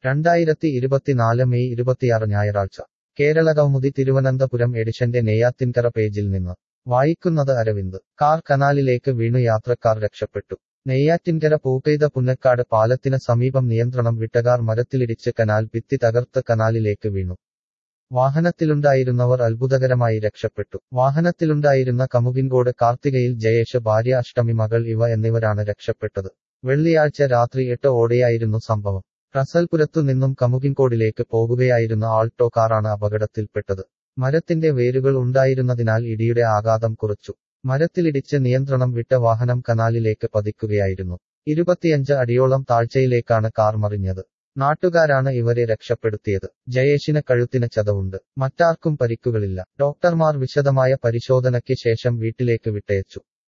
രണ്ടായിരത്തി ഇരുപത്തിനാല് മെയ് ഇരുപത്തിയാറ് ഞായറാഴ്ച കേരള കൗമുദി തിരുവനന്തപുരം എഡിഷന്റെ നെയ്യാത്തിൻകര പേജിൽ നിന്ന് വായിക്കുന്നത് അരവിന്ദ് കാർ കനാലിലേക്ക് വീണു യാത്രക്കാർ രക്ഷപ്പെട്ടു നെയ്യാറ്റിൻകര പൂപ്പെയ്ത പുന്നക്കാട് പാലത്തിന് സമീപം നിയന്ത്രണം വിട്ടകാർ മരത്തിലിടിച്ച് കനാൽ ഭിത്തി തകർത്ത് കനാലിലേക്ക് വീണു വാഹനത്തിലുണ്ടായിരുന്നവർ അത്ഭുതകരമായി രക്ഷപ്പെട്ടു വാഹനത്തിലുണ്ടായിരുന്ന കമുകിൻകോട് കാർത്തികയിൽ ജയേഷ് ഭാര്യ അഷ്ടമി മകൾ ഇവ എന്നിവരാണ് രക്ഷപ്പെട്ടത് വെള്ളിയാഴ്ച രാത്രി എട്ട് ഓടെയായിരുന്നു സംഭവം റസൽപുരത്തു നിന്നും കമുകിൻകോടിലേക്ക് പോകുകയായിരുന്ന ആൾട്ടോ കാറാണ് അപകടത്തിൽപ്പെട്ടത് മരത്തിന്റെ വേരുകൾ ഉണ്ടായിരുന്നതിനാൽ ഇടിയുടെ ആഘാതം കുറച്ചു മരത്തിലിടിച്ച് നിയന്ത്രണം വിട്ട വാഹനം കനാലിലേക്ക് പതിക്കുകയായിരുന്നു ഇരുപത്തിയഞ്ച് അടിയോളം താഴ്ചയിലേക്കാണ് കാർ മറിഞ്ഞത് നാട്ടുകാരാണ് ഇവരെ രക്ഷപ്പെടുത്തിയത് ജയേഷിന് കഴുത്തിന് ചതവുണ്ട് മറ്റാർക്കും പരിക്കുകളില്ല ഡോക്ടർമാർ വിശദമായ പരിശോധനയ്ക്ക് ശേഷം വീട്ടിലേക്ക് വിട്ടയച്ചു